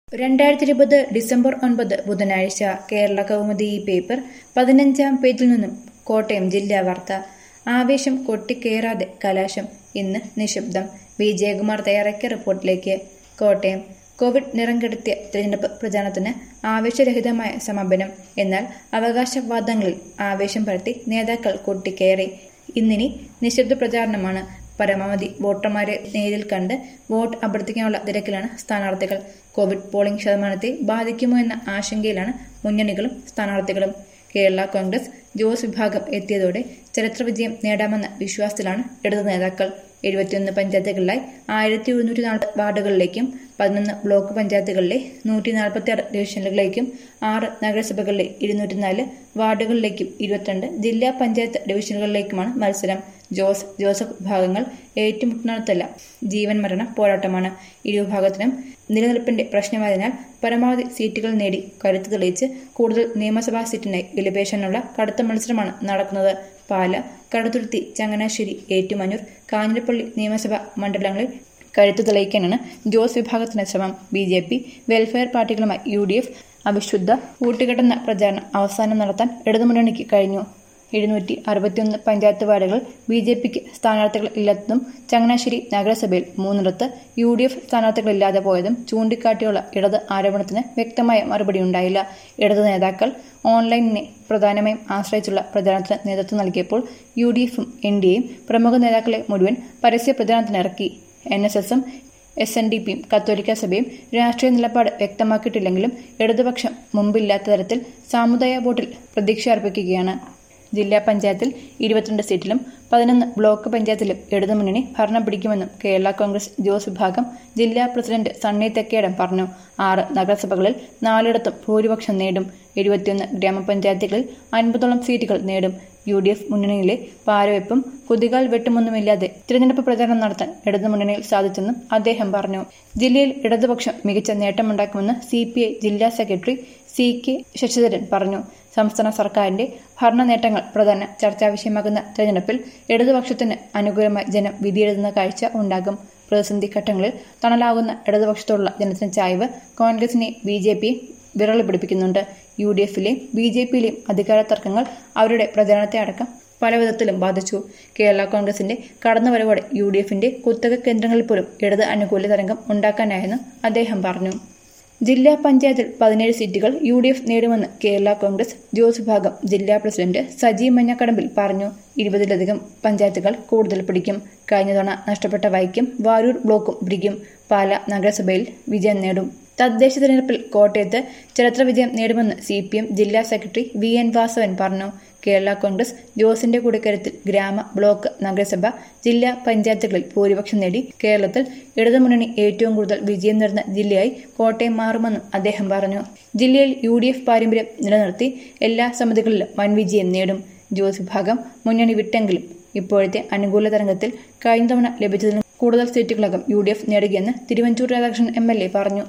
രണ്ടായിരത്തി ഇരുപത് ഡിസംബർ ഒൻപത് ബുധനാഴ്ച കേരള കൗമുദി ഈ പേപ്പർ പതിനഞ്ചാം പേജിൽ നിന്നും കോട്ടയം ജില്ലാ വാർത്ത ആവേശം കൊട്ടിക്കേറാതെ കലാശം ഇന്ന് നിശബ്ദം വി ജയകുമാർ തയ്യാറാക്കിയ റിപ്പോർട്ടിലേക്ക് കോട്ടയം കോവിഡ് നിറം കെടുത്തിയ തിരഞ്ഞെടുപ്പ് പ്രചാരണത്തിന് ആവേശരഹിതമായ സമാപനം എന്നാൽ അവകാശവാദങ്ങളിൽ ആവേശം പരത്തി നേതാക്കൾ കൊട്ടിക്കയറി ഇന്നിനി നിശബ്ദ പ്രചാരണമാണ് പരമാവധി വോട്ടർമാരെ നേരിൽ കണ്ട് വോട്ട് അഭ്യർത്ഥിക്കാനുള്ള തിരക്കിലാണ് സ്ഥാനാർത്ഥികൾ കോവിഡ് പോളിംഗ് ശതമാനത്തെ ബാധിക്കുമോ എന്ന ആശങ്കയിലാണ് മുന്നണികളും സ്ഥാനാർത്ഥികളും കേരള കോൺഗ്രസ് ജോസ് വിഭാഗം എത്തിയതോടെ ചരിത്ര വിജയം നേടാമെന്ന വിശ്വാസത്തിലാണ് ഇടതു നേതാക്കൾ എഴുപത്തിയൊന്ന് പഞ്ചായത്തുകളിലായി ആയിരത്തി ഒരുന്നൂറ്റി നാൽപ്പത് വാർഡുകളിലേക്കും പതിനൊന്ന് ബ്ലോക്ക് പഞ്ചായത്തുകളിലെ നൂറ്റി നാൽപ്പത്തി ആറ് ഡിവിഷനുകളിലേക്കും ആറ് നഗരസഭകളിലെ ഇരുന്നൂറ്റിനാല് വാർഡുകളിലേക്കും ഇരുപത്തിരണ്ട് ജില്ലാ പഞ്ചായത്ത് ഡിവിഷനുകളിലേക്കുമാണ് മത്സരം ജോസ് ജോസഫ് വിഭാഗങ്ങൾ ഏറ്റുമുട്ടുന്നിടത്തല്ല ജീവൻ മരണ പോരാട്ടമാണ് ഇരുവിഭാഗത്തിനും നിലനിൽപ്പിന്റെ പ്രശ്നമായതിനാൽ പരമാവധി സീറ്റുകൾ നേടി കരുത്ത് തെളിയിച്ച് കൂടുതൽ നിയമസഭാ സീറ്റിനായി വിലപേശാനുള്ള കടുത്ത മത്സരമാണ് നടക്കുന്നത് പാല കടുത്തുരുത്തി ചങ്ങനാശ്ശേരി ഏറ്റുമാനൂർ കാഞ്ഞിരപ്പള്ളി നിയമസഭാ മണ്ഡലങ്ങളിൽ കരുത്ത് തെളിയിക്കാനാണ് ജോസ് വിഭാഗത്തിന്റെ ശ്രമം ബി ജെ പി വെൽഫെയർ പാർട്ടികളുമായി യു ഡി എഫ് അവിശുദ്ധ കൂട്ടുകെട്ടുന്ന പ്രചാരണം അവസാനം നടത്താൻ ഇടതുമുന്നണിക്ക് കഴിഞ്ഞു എഴുന്നൂറ്റി അറുപത്തിയൊന്ന് പഞ്ചായത്ത് വാർഡുകൾ ബി ജെ പിക്ക് സ്ഥാനാർത്ഥികൾ ഇല്ലാത്തതും ചങ്ങനാശ്ശേരി നഗരസഭയിൽ മൂന്നിടത്ത് യു ഡി എഫ് സ്ഥാനാർത്ഥികളില്ലാതെ പോയതും ചൂണ്ടിക്കാട്ടിയുള്ള ഇടത് ആരോപണത്തിന് വ്യക്തമായ മറുപടിയുണ്ടായില്ല ഇടത് നേതാക്കൾ ഓൺലൈനിനെ പ്രധാനമായും ആശ്രയിച്ചുള്ള പ്രചാരണത്തിന് നേതൃത്വം നൽകിയപ്പോൾ യു ഡി എഫും എൻ ഡി എയും പ്രമുഖ നേതാക്കളെ മുഴുവൻ പരസ്യ പ്രചാരണത്തിനിറക്കി എൻ എസ് എസും എസ് എൻ ഡി പിയും കത്തോലിക്ക സഭയും രാഷ്ട്രീയ നിലപാട് വ്യക്തമാക്കിയിട്ടില്ലെങ്കിലും ഇടതുപക്ഷം മുമ്പില്ലാത്ത തരത്തിൽ സാമുദായ വോട്ടിൽ പ്രതീക്ഷ അർപ്പിക്കുകയാണ് ജില്ലാ പഞ്ചായത്തിൽ ഇരുപത്തിരണ്ട് സീറ്റിലും പതിനൊന്ന് ബ്ലോക്ക് പഞ്ചായത്തിലും ഇടതുമുന്നണി ഭരണം പിടിക്കുമെന്നും കേരള കോൺഗ്രസ് ജോസ് വിഭാഗം ജില്ലാ പ്രസിഡന്റ് സണ്ണി തെക്കേടം പറഞ്ഞു ആറ് നഗരസഭകളിൽ നാലിടത്തും ഭൂരിപക്ഷം നേടും എഴുപത്തിയൊന്ന് ഗ്രാമപഞ്ചായത്തുകളിൽ അൻപതോളം സീറ്റുകൾ നേടും യു ഡി എഫ് മുന്നണിയിലെ പാരവെപ്പും കുതികാൽ വെട്ടുമൊന്നുമില്ലാതെ തിരഞ്ഞെടുപ്പ് പ്രചാരണം നടത്താൻ ഇടതുമുന്നണിയിൽ സാധിച്ചെന്നും അദ്ദേഹം പറഞ്ഞു ജില്ലയിൽ ഇടതുപക്ഷം മികച്ച നേട്ടമുണ്ടാക്കുമെന്ന് സി പി ഐ ജില്ലാ സെക്രട്ടറി സി കെ ശശിധരൻ പറഞ്ഞു സംസ്ഥാന സർക്കാരിന്റെ ഭരണ നേട്ടങ്ങൾ പ്രധാന ചർച്ചാ വിഷയമാകുന്ന തെരഞ്ഞെടുപ്പിൽ ഇടതുപക്ഷത്തിന് അനുകൂലമായി ജനം വിധിയെഴുതുന്ന കാഴ്ച ഉണ്ടാകും പ്രതിസന്ധി ഘട്ടങ്ങളിൽ തണലാകുന്ന ഇടതുപക്ഷത്തോടുള്ള ജനത്തിന് ചായ്വ് കോൺഗ്രസിനെ ബി ജെ പി വിരളി പിടിപ്പിക്കുന്നുണ്ട് യു ഡി എഫിലെയും ബി ജെ പിയിലെയും അധികാര തർക്കങ്ങൾ അവരുടെ പ്രചാരണത്തെ അടക്കം പലവിധത്തിലും ബാധിച്ചു കേരള കോൺഗ്രസിന്റെ കടന്നുവരവോടെ യു ഡി എഫിന്റെ കുത്തക കേന്ദ്രങ്ങളിൽ പോലും ഇടത് അനുകൂല തരംഗം ഉണ്ടാക്കാനായെന്ന് അദ്ദേഹം പറഞ്ഞു ജില്ലാ പഞ്ചായത്തിൽ പതിനേഴ് സീറ്റുകൾ യു ഡി എഫ് നേടുമെന്ന് കേരള കോൺഗ്രസ് ജോസ് വിഭാഗം ജില്ലാ പ്രസിഡന്റ് സജി മഞ്ഞക്കടമ്പിൽ പറഞ്ഞു ഇരുപതിലധികം പഞ്ചായത്തുകൾ കൂടുതൽ പിടിക്കും കഴിഞ്ഞ തവണ നഷ്ടപ്പെട്ട വൈക്കം വാരൂർ ബ്ലോക്കും പിടിക്കും പാല നഗരസഭയിൽ വിജയം നേടും തദ്ദേശ തിരഞ്ഞെടുപ്പിൽ കോട്ടയത്ത് ചരിത്ര വിജയം നേടുമെന്ന് സി പി എം ജില്ലാ സെക്രട്ടറി വി എൻ വാസവൻ പറഞ്ഞു കേരള കോൺഗ്രസ് ജോസിന്റെ കൂടിക്കരുത്തിൽ ഗ്രാമ ബ്ലോക്ക് നഗരസഭ ജില്ലാ പഞ്ചായത്തുകളിൽ ഭൂരിപക്ഷം നേടി കേരളത്തിൽ ഇടതുമുന്നണി ഏറ്റവും കൂടുതൽ വിജയം നേടുന്ന ജില്ലയായി കോട്ടയം മാറുമെന്നും അദ്ദേഹം പറഞ്ഞു ജില്ലയിൽ യു ഡി എഫ് പാരമ്പര്യം നിലനിർത്തി എല്ലാ സമിതികളിലും വൻ വിജയം നേടും ജോസ് വിഭാഗം മുന്നണി വിട്ടെങ്കിലും ഇപ്പോഴത്തെ അനുകൂല തരംഗത്തിൽ കഴിഞ്ഞ തവണ ലഭിച്ചതിലും കൂടുതൽ സീറ്റുകളകം യു ഡി എഫ് നേടുകയെന്ന് Thiruvanchoor Radhakrishnan M L A പറഞ്ഞു